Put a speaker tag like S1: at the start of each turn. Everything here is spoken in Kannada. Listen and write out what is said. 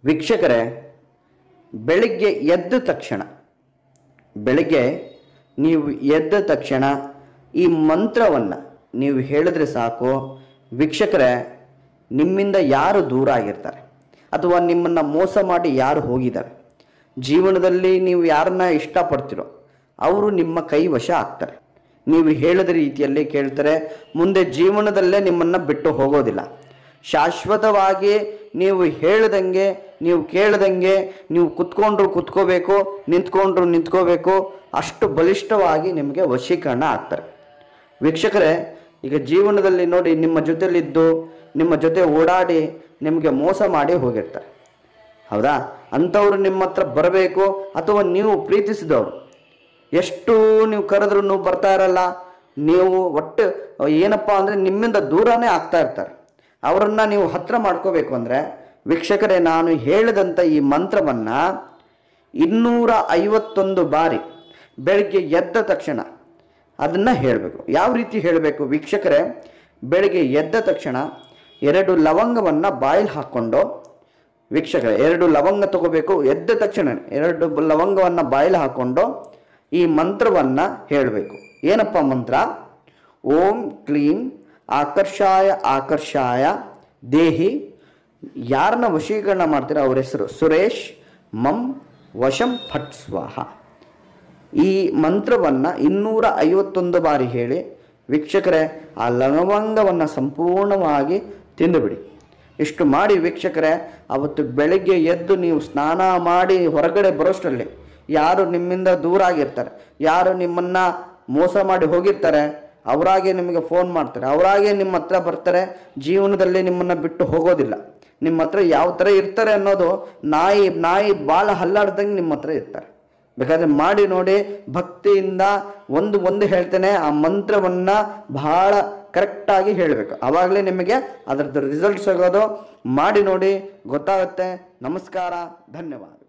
S1: ವೀಕ್ಷಕರೇ ಬೆಳಿಗ್ಗೆ ಎದ್ದ ತಕ್ಷಣ ಬೆಳಿಗ್ಗೆ ನೀವು ಎದ್ದ ತಕ್ಷಣ ಈ ಮಂತ್ರವನ್ನು ನೀವು ಹೇಳಿದ್ರೆ ಸಾಕು ವೀಕ್ಷಕರೇ ನಿಮ್ಮಿಂದ ಯಾರು ದೂರ ಆಗಿರ್ತಾರೆ ಅಥವಾ ನಿಮ್ಮನ್ನು ಮೋಸ ಮಾಡಿ ಯಾರು ಹೋಗಿದ್ದಾರೆ ಜೀವನದಲ್ಲಿ ನೀವು ಯಾರನ್ನ ಇಷ್ಟಪಡ್ತಿರೋ ಅವರು ನಿಮ್ಮ ಕೈ ವಶ ಆಗ್ತಾರೆ ನೀವು ಹೇಳಿದ ರೀತಿಯಲ್ಲಿ ಕೇಳ್ತಾರೆ ಮುಂದೆ ಜೀವನದಲ್ಲೇ ನಿಮ್ಮನ್ನು ಬಿಟ್ಟು ಹೋಗೋದಿಲ್ಲ ಶಾಶ್ವತವಾಗಿ ನೀವು ಹೇಳ್ದಂಗೆ ನೀವು ಕೇಳ್ದಂಗೆ ನೀವು ಕುತ್ಕೊಂಡ್ರು ಕುತ್ಕೋಬೇಕು ನಿಂತ್ಕೊಂಡ್ರು ನಿಂತ್ಕೋಬೇಕು ಅಷ್ಟು ಬಲಿಷ್ಠವಾಗಿ ನಿಮಗೆ ವಶೀಕರಣ ಆಗ್ತಾರೆ ವೀಕ್ಷಕರೇ ಈಗ ಜೀವನದಲ್ಲಿ ನೋಡಿ ನಿಮ್ಮ ಜೊತೆಲಿದ್ದು ನಿಮ್ಮ ಜೊತೆ ಓಡಾಡಿ ನಿಮಗೆ ಮೋಸ ಮಾಡಿ ಹೋಗಿರ್ತಾರೆ ಹೌದಾ ಅಂಥವ್ರು ನಿಮ್ಮ ಹತ್ರ ಬರಬೇಕು ಅಥವಾ ನೀವು ಪ್ರೀತಿಸಿದವರು ಎಷ್ಟು ನೀವು ಕರೆದ್ರೂ ಬರ್ತಾ ಇರಲ್ಲ ನೀವು ಒಟ್ಟು ಏನಪ್ಪ ಅಂದರೆ ನಿಮ್ಮಿಂದ ದೂರನೇ ಆಗ್ತಾ ಇರ್ತಾರೆ ಅವರನ್ನು ನೀವು ಹತ್ರ ಮಾಡ್ಕೋಬೇಕು ಅಂದರೆ ವೀಕ್ಷಕರೇ ನಾನು ಹೇಳಿದಂಥ ಈ ಮಂತ್ರವನ್ನು ಇನ್ನೂರ ಐವತ್ತೊಂದು ಬಾರಿ ಬೆಳಗ್ಗೆ ಎದ್ದ ತಕ್ಷಣ ಅದನ್ನು ಹೇಳಬೇಕು ಯಾವ ರೀತಿ ಹೇಳಬೇಕು ವೀಕ್ಷಕರೇ ಬೆಳಗ್ಗೆ ಎದ್ದ ತಕ್ಷಣ ಎರಡು ಲವಂಗವನ್ನು ಬಾಯಲ್ಲಿ ಹಾಕ್ಕೊಂಡು ವೀಕ್ಷಕರೇ ಎರಡು ಲವಂಗ ತಗೋಬೇಕು ಎದ್ದ ತಕ್ಷಣ ಎರಡು ಲವಂಗವನ್ನು ಬಾಯಲ್ಲಿ ಹಾಕ್ಕೊಂಡು ಈ ಮಂತ್ರವನ್ನು ಹೇಳಬೇಕು ಏನಪ್ಪ ಮಂತ್ರ ಓಂ ಕ್ಲೀಂ ಆಕರ್ಷಾಯ ಆಕರ್ಷಾಯ ದೇಹಿ ಯಾರನ್ನ ವಶೀಕರಣ ಮಾಡ್ತೀರ ಅವ್ರ ಹೆಸರು ಸುರೇಶ್ ಮಂ ವಶಂ ಫಟ್ ಸ್ವಾಹ ಈ ಮಂತ್ರವನ್ನು ಇನ್ನೂರ ಐವತ್ತೊಂದು ಬಾರಿ ಹೇಳಿ ವೀಕ್ಷಕರೇ ಆ ಲವಂಗವನ್ನು ಸಂಪೂರ್ಣವಾಗಿ ತಿಂದುಬಿಡಿ ಇಷ್ಟು ಮಾಡಿ ವೀಕ್ಷಕರೇ ಅವತ್ತು ಬೆಳಗ್ಗೆ ಎದ್ದು ನೀವು ಸ್ನಾನ ಮಾಡಿ ಹೊರಗಡೆ ಬರೋಷ್ಟರಲ್ಲಿ ಯಾರು ನಿಮ್ಮಿಂದ ದೂರ ಆಗಿರ್ತಾರೆ ಯಾರು ನಿಮ್ಮನ್ನು ಮೋಸ ಮಾಡಿ ಹೋಗಿರ್ತಾರೆ ಅವರಾಗೆ ನಿಮಗೆ ಫೋನ್ ಮಾಡ್ತಾರೆ ಅವರಾಗೆ ನಿಮ್ಮ ಹತ್ರ ಬರ್ತಾರೆ ಜೀವನದಲ್ಲಿ ನಿಮ್ಮನ್ನು ಬಿಟ್ಟು ಹೋಗೋದಿಲ್ಲ ನಿಮ್ಮ ಹತ್ರ ಯಾವ ಥರ ಇರ್ತಾರೆ ಅನ್ನೋದು ನಾಯಿ ನಾಯಿ ಭಾಳ ಹಲ್ಲಾಡ್ದಂಗೆ ನಿಮ್ಮ ಹತ್ರ ಇರ್ತಾರೆ ಬೇಕಾದ್ರೆ ಮಾಡಿ ನೋಡಿ ಭಕ್ತಿಯಿಂದ ಒಂದು ಒಂದು ಹೇಳ್ತೇನೆ ಆ ಮಂತ್ರವನ್ನು ಬಹಳ ಕರೆಕ್ಟಾಗಿ ಹೇಳಬೇಕು ಆವಾಗಲೇ ನಿಮಗೆ ಅದರದ್ದು ರಿಸಲ್ಟ್ಸ್ ಆಗೋದು ಮಾಡಿ ನೋಡಿ ಗೊತ್ತಾಗುತ್ತೆ ನಮಸ್ಕಾರ ಧನ್ಯವಾದ